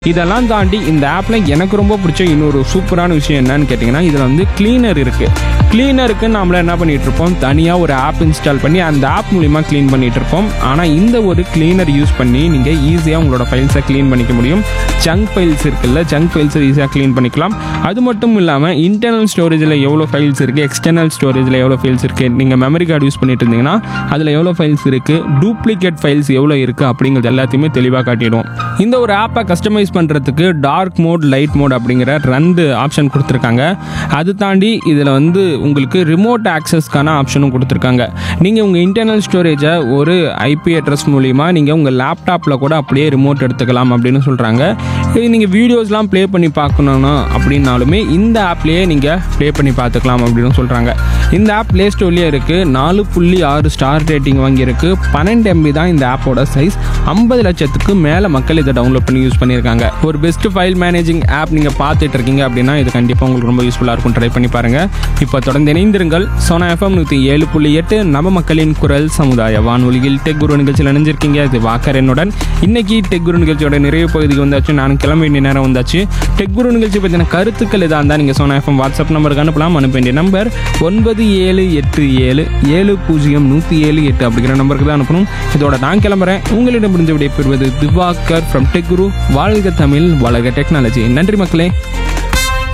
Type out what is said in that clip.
இதெல்லாம் தாண்டி இந்த ஆப்பில் எனக்கு ரொம்ப பிடிச்ச இன்னொரு சூப்பரான விஷயம் என்னன்னு கேட்டிங்கன்னா இதில் வந்து க்ளீனர் இருக்குது க்ளீனருக்கு நாமள என்ன பண்ணிட்டு இருப்போம் தனியாக ஒரு ஆப் இன்ஸ்டால் பண்ணி அந்த ஆப் மூலிமா க்ளீன் பண்ணிட்டு இருப்போம் ஆனால் இந்த ஒரு க்ளீனர் யூஸ் பண்ணி நீங்கள் ஈஸியாக உங்களோட ஃபைல்ஸை க்ளீன் பண்ணிக்க முடியும் ஜங்க் ஃபைல்ஸ் இருக்குல்ல ஜங்க் ஃபைல்ஸை ஈஸியாக க்ளீன் பண்ணிக்கலாம் அது மட்டும் இல்லாமல் இன்டர்னல் ஸ்டோரேஜில் எவ்வளோ ஃபைல்ஸ் இருக்குது எக்ஸ்டர்னல் ஸ்டோரேஜில் எவ்வளோ ஃபைல்ஸ் இருக்குது நீங்கள் மெமரி கார்டு யூஸ் பண்ணிட்டு இருந்தீங்கன்னா அதில் எவ்வளோ ஃபைல்ஸ் இருக்குது டூப்ளிகேட் ஃபைல்ஸ் எவ்வளோ இருக்குது அப்படிங்கிறது எல்லாத்தையுமே தெளிவாக காட்டிடுவோம் இந்த ஒரு ஆப்பை கஸ்டமைஸ் பண்ணுறதுக்கு டார்க் மோட் லைட் மோட் அப்படிங்கிற ரெண்டு ஆப்ஷன் கொடுத்துருக்காங்க அது தாண்டி இதில் வந்து உங்களுக்கு ரிமோட் ஆக்சஸ்க்கான ஆப்ஷனும் கொடுத்துருக்காங்க நீங்கள் உங்கள் இன்டர்னல் ஸ்டோரேஜை ஒரு ஐபி அட்ரஸ் மூலிமா நீங்கள் உங்கள் லேப்டாப்பில் கூட அப்படியே ரிமோட் எடுத்துக்கலாம் அப்படின்னு சொல்கிறாங்க நீங்கள் வீடியோஸ்லாம் ப்ளே பண்ணி பார்க்கணுன்னா அப்படின்னாலுமே இந்த ஆப்லேயே நீங்கள் ப்ளே பண்ணி பார்த்துக்கலாம் அப்படின்னு சொல்கிறாங்க இந்த ஆப் ப்ளே ஸ்டோர்லேயே இருக்குது நாலு புள்ளி ஆறு ஸ்டார் ரேட்டிங் வாங்கியிருக்கு பன்னெண்டு எம்பி தான் இந்த ஆப்போட சைஸ் ஐம்பது லட்சத்துக்கு மேலே மக்கள் இதை டவுன்லோட் பண்ணி யூஸ் பண்ணியிருக்காங்க ஒரு பெஸ்ட் ஃபைல் மேனேஜிங் ஆப் நீங்கள் பார்த்துட்டு இருக்கீங்க அப்படின்னா இது கண்டிப்பாக உங்களுக்கு ரொம்ப யூஸ்ஃபுல்லாக இருக்கும் ட்ரை பண்ணி பாருங்கள் இப்போ தொடர்ந்து இணைந்திருங்கள் சோனா எஃப்எம் நூற்றி ஏழு புள்ளி எட்டு நம்ம மக்களின் குரல் சமுதாய வானொலியில் டெக் குரு நிகழ்ச்சியில் இணைஞ்சிருக்கீங்க இது வாக்கர் என்னுடன் இன்னைக்கு டெக் குரு நிகழ்ச்சியோட நிறைய பகுதிக்கு வந்தாச்சு நான் கிளம்ப வேண்டிய நேரம் வந்தாச்சு டெக் குரு நிகழ்ச்சி பற்றின கருத்துக்கள் எதாக இருந்தால் நீங்கள் சோனா எஃப்எம் வாட்ஸ்அப் நம்பருக்கு அனுப்பலாம் அனுப்ப வேண்டிய நம்பர் ஒன்பது ஏழு எட்டு ஏழு ஏழு பூஜ்ஜியம் நூற்றி ஏழு எட்டு அப்படிங்கிற நம்பருக்கு தான் அனுப்பணும் இதோட நான் கிளம்புறேன் உங்களிடம் இருந்து விடைபெறுவது திவாகர் ஃப்ரம் டெக் குரு வாழ்க தமிழ் வளர்க டெக்னாலஜி நன்றி மக்களே